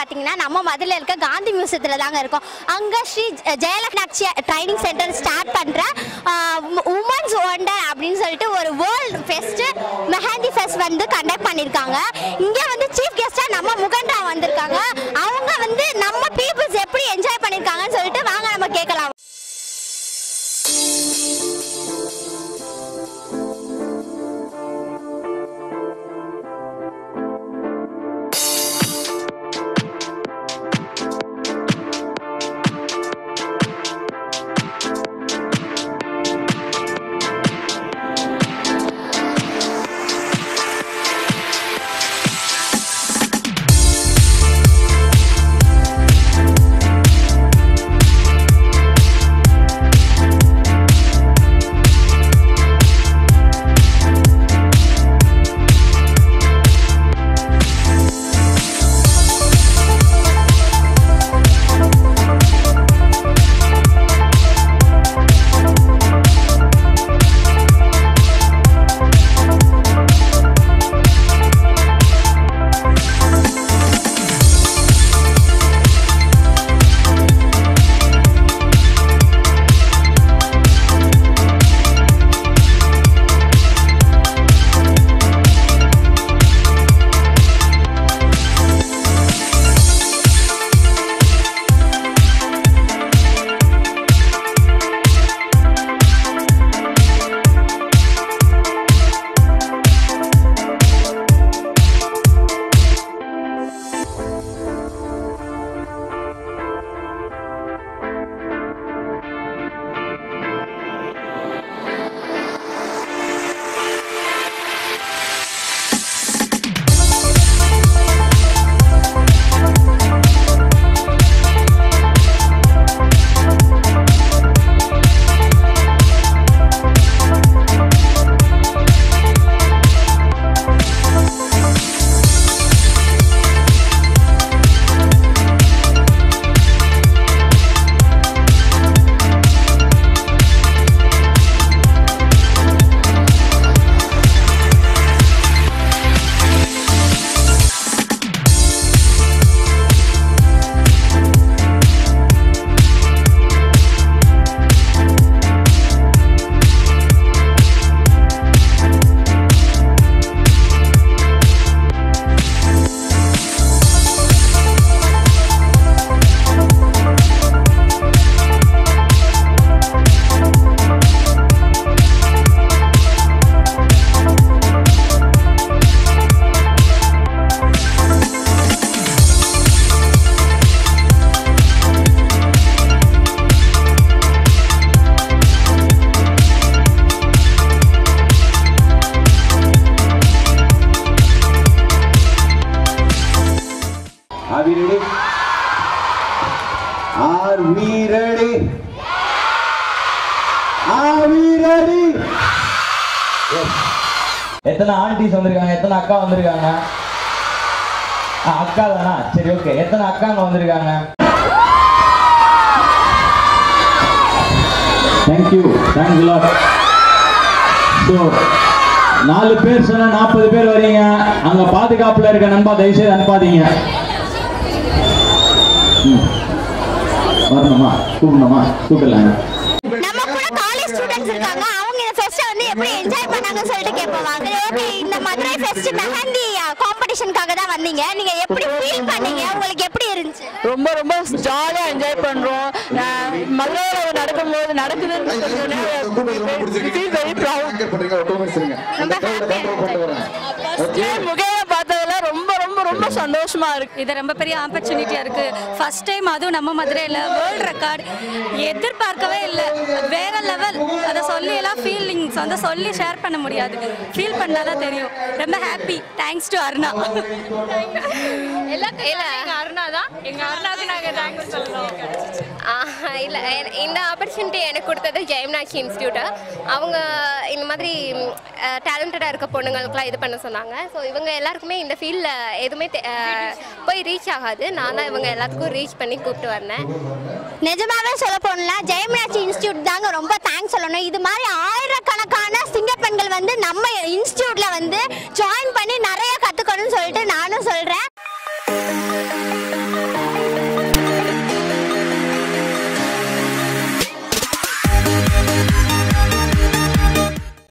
பார்த்தீங்கன்னா நம்ம மதுரையில் இருக்க காந்தி மியூசியத்தில் தாங்க இருக்கோம் அங்கே Shri Jayalakshmi training centre start பண்ணுற உமன்ஸ் ஒண்டர் அப்படின்னு சொல்லிட்டு ஒரு வேர்ல்டு ஃபெஸ்ட்டு மெஹந்தி ஃபெஸ்ட் வந்து கண்டக்ட் பண்ணியிருக்காங்க இங்கே வந்து சீஃப் கெஸ்ட்டாக நம்ம முகண்டா வந்திருக்காங்க அவங்க வந்து நம்ம பீப்புள்ஸ் எப்படி என்ஜாய் பண்ணியிருக்காங்கன்னு சொல்லிட்டு வாங்க நம்ம கேட்கலாம் Are we ready? Are we ready? Are we ready? எத்தனை ஆண்டிஸ் வந்திருக்காங்க எத்தனை அக்கா வந்திருக்காங்க ஆ, அக்கா தானா சரி ஓகே எத்தனை அக்காங்க வந்திருக்காங்க தேங்க்யூ தேங்க்ஸ் லாட் ஸோ நாலு பேர் சொன்னா நாற்பது பேர் வரீங்க அங்க பாதுகாப்புல இருக்க நண்பா தயவுசெய்து அனுப்பாதீங்க ம். வரணுமா கூப்பிடணுமா கூப்பிடலாங்க நம்ம கூட காலேஜ் ஸ்டூடெண்ட்ஸ் இருக்காங்க அவங்க இந்த ஃபெஸ்ட்டை வந்து எப்படி என்ஜாய் பண்ணாங்கன்னு சொல்லிட்டு கேட்போம் வாங்க ஓகே இந்த மதுரை ஃபெஸ்ட் மெஹந்தி காம்படிஷனுக்காக தான் வந்தீங்க நீங்க எப்படி ஃபீல் பண்ணீங்க உங்களுக்கு எப்படி இருந்துச்சு ரொம்ப ரொம்ப ஜாலியாக என்ஜாய் பண்ணுறோம் மதுரையில் நடக்கும்போது நடக்குதுன்னு ஃபீல் வெரி ப்ரௌட் ரொம்ப ஹாப்பியாக ஃபஸ்ட்டு முகையை பார்த்ததுல ரொம்ப ரொம்ப ரொம்ப சந்தோஷமா இருக்கு இது ரொம்ப பெரிய ஆப்பர்ச்சுனிட்டியாக இருக்குது ஃபர்ஸ்ட் டைம் அதுவும் நம்ம மதுரையில் வேர்ல்ட் ரெக்கார்ட் எதிர்பார்க்கவே இல்லை வேற லெவல் அதை சொல்லி எல்லாம் ஃபீலிங்ஸ் வந்து சொல்லி ஷேர் பண்ண முடியாது ஃபீல் பண்ணால் தான் தெரியும் ரொம்ப ஹாப்பி தேங்க்ஸ் டு அருணா எங்கள் அருணா தான் எங்கள் அருணாவுக்கு நாங்கள் தேங்க்ஸ் சொல்லணும் இல்லை இந்த ஆப்பர்ச்சுனிட்டி எனக்கு கொடுத்தது ஜெயம்னாட்சி இன்ஸ்டியூட்டு அவங்க இந்த மாதிரி டேலண்டடாக இருக்க பொண்ணுங்களுக்குலாம் இது பண்ண சொன்னாங்க ஸோ இவங்க எல்லாருக்குமே இந்த ஃபீல்டில் எதுவுமே தெ- அஹ், போய் ரீச் ஆகாது நான் தான் இவங்க எல்லாத்துக்கும் ரீச் பண்ணி கூப்பிட்டு வந்தேன் நிஜமாவே சொல்ல போனா ஜெயமனாட்சி இன்ஸ்டியூட் தாங்க ரொம்ப தேங்க்ஸ் சொல்லணும் இது மாதிரி ஆயிரக்கணக்கான சிங்க பெண்கள் வந்து நம்ம இன்ஸ்டியூட்ல வந்து ஜாயின் பண்ணி நிறைய கத்துக்கணும்னு சொல்லிட்டு நானும் சொல்றேன்